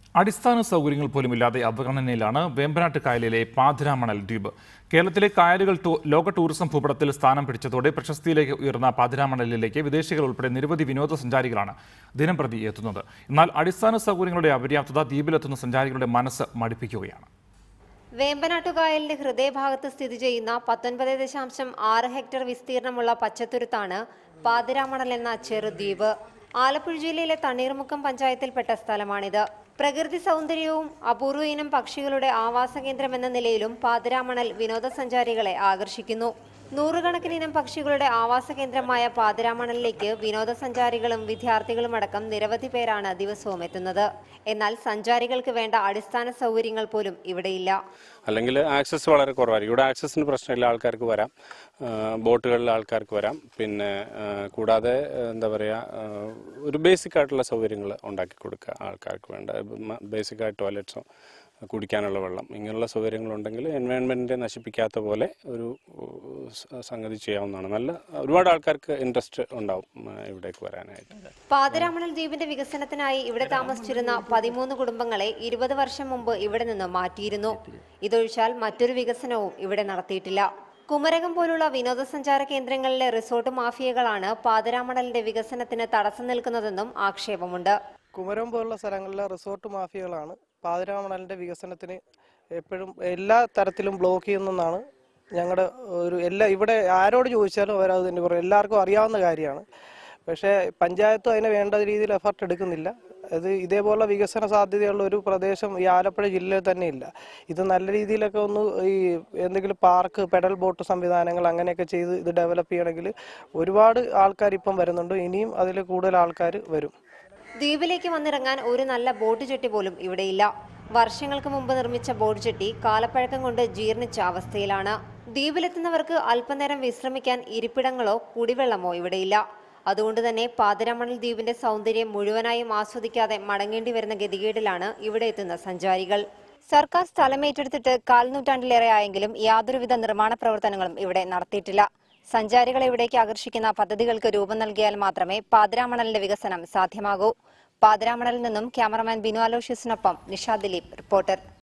അടിസ്ഥാന സൗകര്യങ്ങൾ പോലും ഇല്ലാതെ അവഗണനയിലാണ് വേമ്പനാട്ട് കായലിലെ പാതിരാമണൽ ദ്വീപ് കേരളത്തിലെ കായലുകൾ ടൂ- ലോക ടൂറിസം ഭൂപടത്തിൽ സ്ഥാനം പിടിച്ചതോടെ പ്രശസ്തിയിലേക്ക് ഉയർന്ന പാതിരാമണലിലേക്ക് വിദേശികൾ ഉൾപ്പെടെ നിരവധി വിനോദസഞ്ചാരികളാണ് ദിനംപ്രതി എത്തുന്നത് എന്നാൽ അടിസ്ഥാന സൗകര്യങ്ങളുടെ അപര്യാപ്തത ദ്വീപിലെത്തുന്ന സഞ്ചാരികളുടെ മനസ്സ് മടുപ്പിക്കുകയാണ് വേമ്പനാട്ടുകായലിന്റെ ഹൃദയഭാഗത്ത് സ്ഥിതി ചെയ്യുന്ന പത്തൊൻപത് ദശാംശം ആറ് ഹെക്ടർ വിസ്തീർണമുള്ള പച്ചത്തുരുത്താണ് പാതിരാമണൽ എന്ന ചെറുദ്വീപ് ആലപ്പുഴ ജില്ലയിലെ തണ്ണീർമുക്കം പഞ്ചായത്തിൽപ്പെട്ട സ്ഥലമാണിത് പ്രകൃതി സൗന്ദര്യവും അപൂർവ ഇനം പക്ഷികളുടെ ആവാസ കേന്ദ്രം എന്ന നിലയിലും പാതിരാമണൽ വിനോദസഞ്ചാരികളെ ആകർഷിക്കുന്നു നൂറുകണക്കിന് ഇനം പക്ഷികളുടെ ആവാസ കേന്ദ്രമായ പാതിരാമണലിലേക്ക് വിനോദസഞ്ചാരികളും വിദ്യാർത്ഥികളും അടക്കം നിരവധി പേരാണ് ദിവസവും എത്തുന്നത് എന്നാൽ സഞ്ചാരികൾക്ക് വേണ്ട അടിസ്ഥാന സൗകര്യങ്ങൾ പോലും ഇവിടെയില്ല അല്ലെങ്കിൽ ആക്സസ് വളരെ കുറവായിരിക്കും ഇവിടെ ആക്സസിന് പ്രശ്നമില്ല ആൾക്കാർക്ക് വരാം ആ, ബോട്ടുകളിൽ ആൾക്കാർക്ക് വരാം പിന്നെ ആ, കൂടാതെ ആ, എന്താ പറയുക ഒരു ബേസിക് ആയിട്ടുള്ള സൗകര്യങ്ങൾ ഉണ്ടാക്കി കൊടുക്കുക ആൾക്കാർക്ക് വേണ്ട ബേസിക് ആയിട്ട് ടോയ്ലറ്റ്സും കുടിക്കാനുള്ള വെള്ളം ഇങ്ങനെയുള്ള സൗകര്യങ്ങളുണ്ടെങ്കിൽ എൻവയോൺമെൻറ്റിനെ നശിപ്പിക്കാത്ത പോലെ ഒരു ഉം, സ- സംഗതി ചെയ്യാവുന്നതാണ് നല്ല ഒരുപാട് ആൾക്കാർക്ക് ഇൻട്രസ്റ്റ് ഉണ്ടാവും ആ, ഇവിടേക്ക് വരാനായിട്ട് പാതിരാമണൽ ദ്വീപിന്റെ വികസനത്തിനായി ഇവിടെ താമസിച്ചിരുന്ന പതിമൂന്ന് കുടുംബങ്ങളെ ഇരുപത് വർഷം മുമ്പ് ഇവിടെ നിന്ന് മാറ്റിയിരുന്നു ഇതൊഴിച്ചാൽ മറ്റൊരു വികസനവും ഇവിടെ നടത്തിയിട്ടില്ല കുമരകം പോലുള്ള വിനോദസഞ്ചാര കേന്ദ്രങ്ങളിലെ റിസോർട്ട് മാഫിയകളാണ് പാതിരാമണലിന്റെ വികസനത്തിന് തടസ്സം നിൽക്കുന്നതെന്നും ആക്ഷേപമുണ്ട് കുമരം പോലുള്ള സ്ഥലങ്ങളിലെ റിസോർട്ട് മാഫിയകളാണ് പാതിരാമണലിന്റെ വികസനത്തിന് എപ്പോഴും എല്ലാ തരത്തിലും ബ്ലോക്ക് ചെയ്യുന്നെന്നാണ് ഞങ്ങളുടെ ഒരു എല്ലാ ഇവിടെ ആരോട് ചോദിച്ചാലും അവരത് തന്നെ പറയും എല്ലാവർക്കും അറിയാവുന്ന കാര്യമാണ് പക്ഷേ പഞ്ചായത്തും അതിന് വേണ്ട രീതിയിൽ എഫർട്ട് എടുക്കുന്നില്ല അത് ഇതേപോലുള്ള വികസന സാധ്യതയുള്ള ഒരു പ്രദേശം ഈ ആലപ്പുഴ ജില്ലയിൽ തന്നെ ഇല്ല ഇത് നല്ല രീതിയിലൊക്കെ ഒന്ന് ഈ എന്തെങ്കിലും പാർക്ക് പെഡൽ ബോട്ട് സംവിധാനങ്ങൾ അങ്ങനെയൊക്കെ ചെയ്ത് ഇത് ഡെവലപ്പ് ചെയ്യണമെങ്കിൽ ഒരുപാട് ആൾക്കാർ ഇപ്പം വരുന്നുണ്ട് ഇനിയും അതിൽ കൂടുതൽ ആൾക്കാർ വരും ദ്വീപിലേക്ക് വന്നിറങ്ങാൻ ഒരു നല്ല ബോട്ട് ചെട്ടി പോലും ഇവിടെയില്ല വർഷങ്ങൾക്ക് മുമ്പ് നിർമ്മിച്ച ബോട്ട് ചെട്ടി കാലപ്പഴക്കം കൊണ്ട് ജീർണിച്ച അവസ്ഥയിലാണ് ദ്വീപിലെത്തുന്നവർക്ക് അല്പനേരം വിശ്രമിക്കാൻ ഇരിപ്പിടങ്ങളോ കുടിവെള്ളമോ ഇവിടെയില്ല അതുകൊണ്ട് തന്നെ പാതിരാമണൽ ദ്വീപിന്റെ സൗന്ദര്യം മുഴുവനായും ആസ്വദിക്കാതെ മടങ്ങേണ്ടി വരുന്ന ഗതികേടിലാണ് ഇവിടെ എത്തുന്ന സഞ്ചാരികൾ സർക്കാർ സ്ഥലം ഏറ്റെടുത്തിട്ട് കാൽനൂറ്റാണ്ടിലേറെ ആയെങ്കിലും യാതൊരുവിധ നിർമ്മാണ പ്രവർത്തനങ്ങളും ഇവിടെ നടത്തിയിട്ടില്ല സഞ്ചാരികളെ ഇവിടേക്ക് ആകർഷിക്കുന്ന പദ്ധതികൾക്ക് രൂപം നൽകിയാൽ മാത്രമേ പാതിരാമണലിന്റെ വികസനം സാധ്യമാകൂ പാതിരാമണലിൽ നിന്നും ക്യാമറമാൻ ബിനു അലോഷ്യസിനൊപ്പം നിഷാ ദിലീപ് റിപ്പോർട്ടർ